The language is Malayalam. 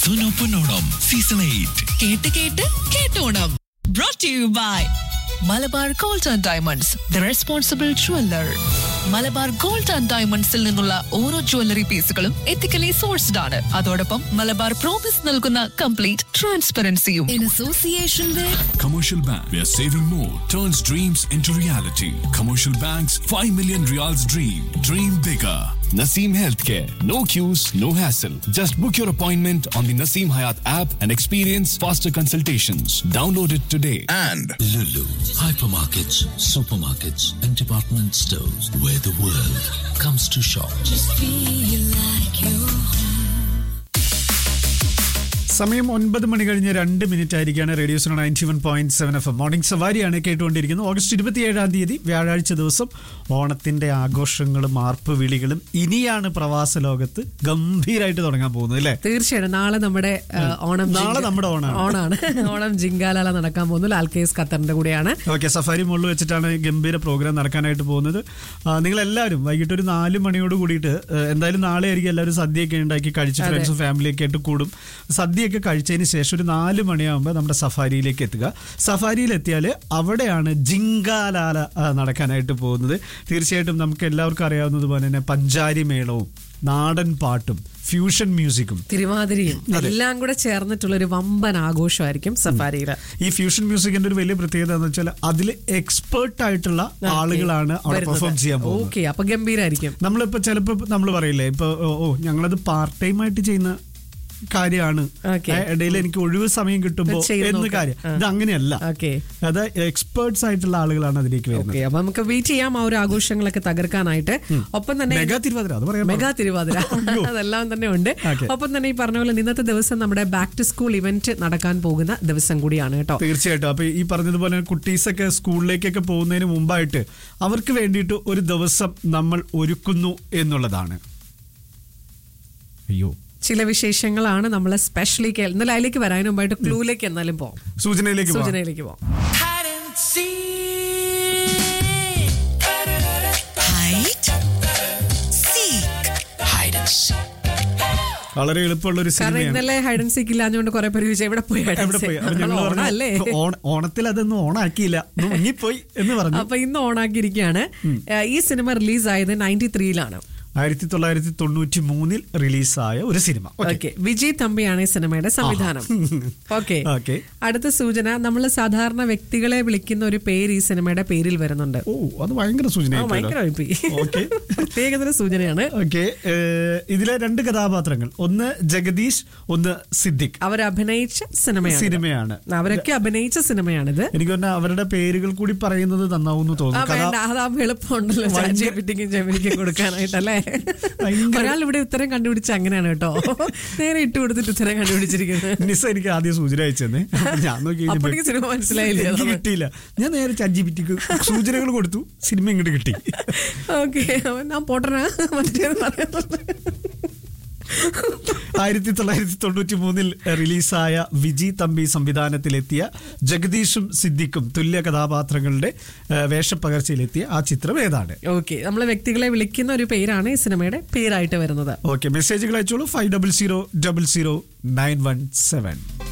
സുനോ പൊന്നോണം സീസൺ എയ്റ്റ് കേട്ട് കേട്ട് കേട്ടോണം brought to you by Malabar gold and diamonds the responsible jeweller Malabar gold and ഡയമണ്ട്സിൽ നിന്നുള്ള ഓരോ ജ്വല്ലറി പീസുകളും എത്തിക്കലി സോഴ്സ്ഡ് ആണ് അതോടൊപ്പം മലബാർ പ്രോമിസ് നൽകുന്ന കംപ്ലീറ്റ് ട്രാൻസ്പെറൻസിയും in association Commercial Bank, where saving more turns dreams into reality. Commercial Bank's 5 million reals dream. Dream bigger. Naseem Healthcare. No queues, no hassle. Just book your appointment on the Naseem Hayat app and experience faster consultations. Download it today. and Lulu, hypermarkets, supermarkets, and department stores where the world comes to shop. സമയം ഒൻപത് മണി കഴിഞ്ഞ് രണ്ട് മിനിറ്റ് ആയിരിക്കാണ് radio zone ninety one point seven F M morning സവാരിയാണ് കേട്ടുകൊണ്ടിരിക്കുന്നത് ഓഗസ്റ്റ് ഇരുപത്തിയേഴാം തീയതി വ്യാഴാഴ്ച ദിവസം ഓണത്തിന്റെ ആഘോഷങ്ങളും ആർപ്പ് വിളികളും ഇനിയാണ് പ്രവാസ ലോകത്ത് ഗംഭീരമായിട്ട് തുടങ്ങാൻ പോകുന്നത് അല്ലേ തീർച്ചയായിട്ടും നാളെ നമ്മുടെ ആ, ഓണം നാളെ ജിങ്ക- നമ്മുടെ ഓണാണ്. ഓണാണ് ഓണം ജിങ്കാലാല നടക്കാൻ പോകുന്നു ലാൽ കേസ് ഖത്തറിന്റെ കൂടെയാണ് ഓക്കെ സഫാരി മുകളിൽ വെച്ചിട്ടാണ് ഗംഭീര പ്രോഗ്രാം നടക്കാനായിട്ട് പോകുന്നത് നിങ്ങൾ എല്ലാവരും വൈകിട്ട് ഒരു നാല് മണിയോട് കൂടിയിട്ട് ആ, എന്തായാലും നാളെ ആയിരിക്കും എല്ലാവരും സദ്യയൊക്കെ ഉണ്ടാക്കി കഴിച്ച് ഫ്രണ്ട്സും ഫാമിലിയൊക്കെ ആയിട്ട് കൂടും സദ്യയൊക്കെ കഴിച്ചതിന് ശേഷം ഒരു നാല് മണിയാകുമ്പോൾ നമ്മുടെ സഫാരിയിലേക്ക് എത്തുക സഫാരിയിൽ എത്തിയാൽ അവിടെയാണ് ജിങ്കാലാല ആ, നടക്കാനായിട്ട് പോകുന്നത് തീർച്ചയായിട്ടും നമുക്ക് എല്ലാവർക്കും അറിയാവുന്നതുപോലെ തന്നെ പഞ്ചാരി മേളവും നാടൻ പാട്ടും ഫ്യൂഷൻ മ്യൂസിക്കും തിരുവാതിരയും എല്ലാം കൂടെ ചേർന്നിട്ടുള്ള ഒരു വമ്പൻ ആഘോഷമായിരിക്കും സഫാരിയില് ഈ ഫ്യൂഷൻ മ്യൂസിക്കിന്റെ ഒരു വലിയ പ്രത്യേകത എന്ന് വെച്ചാൽ അതിൽ എക്സ്പേർട്ട് ആയിട്ടുള്ള ആളുകളാണ് അവിടെ പെർഫോം ചെയ്യാൻ പോകുന്നത് ഓക്കെ അപ്പൊ ഗംഭീരായിരിക്കും നമ്മളിപ്പോ ചിലപ്പോ നമ്മൾ പറയില്ലേ ഇപ്പൊ ഓ ഓ, ഞങ്ങളത് പാർട്ട് ടൈം ആയിട്ട് ചെയ്യുന്ന കാര്യമാണ് Okay. ഏ, ഇടയിൽ എനിക്ക് ഒഴിവ് സമയം കിട്ടുമ്പോ ചെയ്ത് എന്ന് നോക്കാം. കാര്യം ആ. ഇത് അങ്ങനെയല്ല ഓക്കെ അത് എക്സ്പേർട്സ് ആയിട്ടുള്ള ആളുകളാണ് അതിലേക്ക് വരുന്നത് ഓക്കെ അപ്പൊ നമുക്ക് വെയിറ്റ് ചെയ്യാം ആ ഒരു ആഘോഷങ്ങളൊക്കെ തകർക്കാനായിട്ട് ഒപ്പം തന്നെ മെഗാ തിരുവാതിര അത് പറയാൻ മെഗാ പാടില്ല. തിരുവാതിര അയ്യോ. അതെല്ലാം തന്നെ ഉണ്ട് Okay. ഒപ്പം തന്നെ ഈ പറഞ്ഞ പോലെ ഇന്നത്തെ ദിവസം നമ്മുടെ ബാക്ക് ടു സ്കൂൾ ഇവന്റ് നടക്കാൻ പോകുന്ന ദിവസം കൂടിയാണ് കേട്ടോ തീർച്ചയായിട്ടും അപ്പൊ ഈ പറഞ്ഞതുപോലെ കുട്ടീസൊക്കെ സ്കൂളിലേക്കൊക്കെ പോകുന്നതിന് മുമ്പായിട്ട് അവർക്ക് വേണ്ടിയിട്ട് ഒരു ദിവസം നമ്മൾ ഒരുക്കുന്നു എന്നുള്ളതാണ് അയ്യോ ചില വിശേഷങ്ങളാണ് നമ്മൾ സ്പെഷ്യലി എന്നാലും അതിലേക്ക് വരാനും മുമ്പായിട്ട് ക്ലൂലേക്ക് എന്നാലും പോവാം സൂചനയിലേക്ക് പോവാം. സൂചനയിലേക്ക് പോവാം Hide, seek. Hide and seek. വളരെ എളുപ്പമുള്ള ഒരു കാരണം സിനിമയാണ് ഇന്നലെ ഹൈഡ് ആൻഡ് സീക്ക് ഇല്ലാഞ്ഞുകൊണ്ട് കുറെ പേര് ചോദിച്ചു എവിടെ പോയി hide and എവിടെ seek?" പോയി അപ്പൊ ഞങ്ങൾ നമ്മൾ പറഞ്ഞു ഓണമല്ലേ "ഓണ- ഓണത്തിൽ അതൊന്നും ഓണാക്കിയില്ല ഒന്ന് മുങ്ങിപ്പോയി എന്ന് പറഞ്ഞു അപ്പൊ ഇന്ന് ഓണാക്കിയിരിക്കുകയാണ് ഏഹ് ഈ സിനിമ റിലീസ് ആയത് നയൻറ്റി ത്രീയിലാണ് ആയിരത്തി തൊള്ളായിരത്തി തൊണ്ണൂറ്റി മൂന്നിൽ റിലീസായ ഒരു സിനിമ Okay. ഓക്കെ വിജയ് തമ്പിയാണ് ഈ സിനിമയുടെ സംവിധാനം ഓക്കെ Okay. അടുത്ത സൂചന നമ്മൾ സാധാരണ വ്യക്തികളെ വിളിക്കുന്ന ഒരു പേര് ഈ സിനിമയുടെ പേരിൽ വരുന്നുണ്ട് ഓ അത് ഭയങ്കര ആ, ഭയങ്കര സൂചന ഓക്കെ പ്രത്യേകതര സൂചനയാണ് ഓക്കെ ഇതിലെ രണ്ട് കഥാപാത്രങ്ങൾ ഒന്ന് ജഗദീഷ് ഒന്ന് സിദ്ദിഖ് അവർ അഭിനയിച്ച സിനിമയാണ് സിനിമയാണ് അവരൊക്കെ അഭിനയിച്ച സിനിമയാണിത് എനിക്ക് തോന്നുന്നു അവരുടെ പേരുകൾ കൂടി പറയുന്നത് നന്നാവുന്നു ആ തോന്നുന്നു വേണ്ട കഥ അതാകുമ്പോ എളുപ്പമുണ്ടല്ലോ ഭയങ്കര- ജെമിനിക്കും ജെമിനിക്കും കൊടുക്കാനായിട്ടല്ലേ ഭയങ്കര- ഒരാൾ ഇവിടെ ഉത്തരം കണ്ടുപിടിച്ച അങ്ങനെയാണ് കേട്ടോ നേരെ ഇട്ട് കൊടുത്തിട്ട് ഉത്തരം കണ്ടുപിടിച്ചിരിക്കുന്നത് നിസ എനിക്ക് ആദ്യം സൂചന അയച്ചെന്നേ ഞാൻ നോക്കി അപ്പൊ എനിക്ക് സിനിമ മനസ്സിലായില്ലേ? എനിക്ക് കിട്ടിയില്ല ഞാൻ നേരെ ചാറ്റ് സൂചനകൾ കൊടുത്തു സിനിമ ഇങ്ങോട്ട് കിട്ടി ഓക്കെ ഞാൻ പോട്ടനാ മറ്റേത് പറയുന്നത് ആയിരത്തി തൊള്ളായിരത്തി തൊണ്ണൂറ്റി മൂന്നിൽ റിലീസായ വിജി തമ്പി സംവിധാനത്തിലെത്തിയ ജഗദീഷും സിദ്ദിഖും തുല്യ കഥാപാത്രങ്ങളുടെ ഏഹ്, വേഷപ്പകർച്ചയിലെത്തിയ ആ ചിത്രം ഏതാണ് ഓക്കെ നമ്മളെ വ്യക്തികളെ വിളിക്കുന്ന ഒരു പേരാണ് ഈ സിനിമയുടെ പേരായിട്ട് വരുന്നത് ഓക്കെ മെസ്സേജുകൾ അയച്ചോളൂ five double zero double zero nine one seven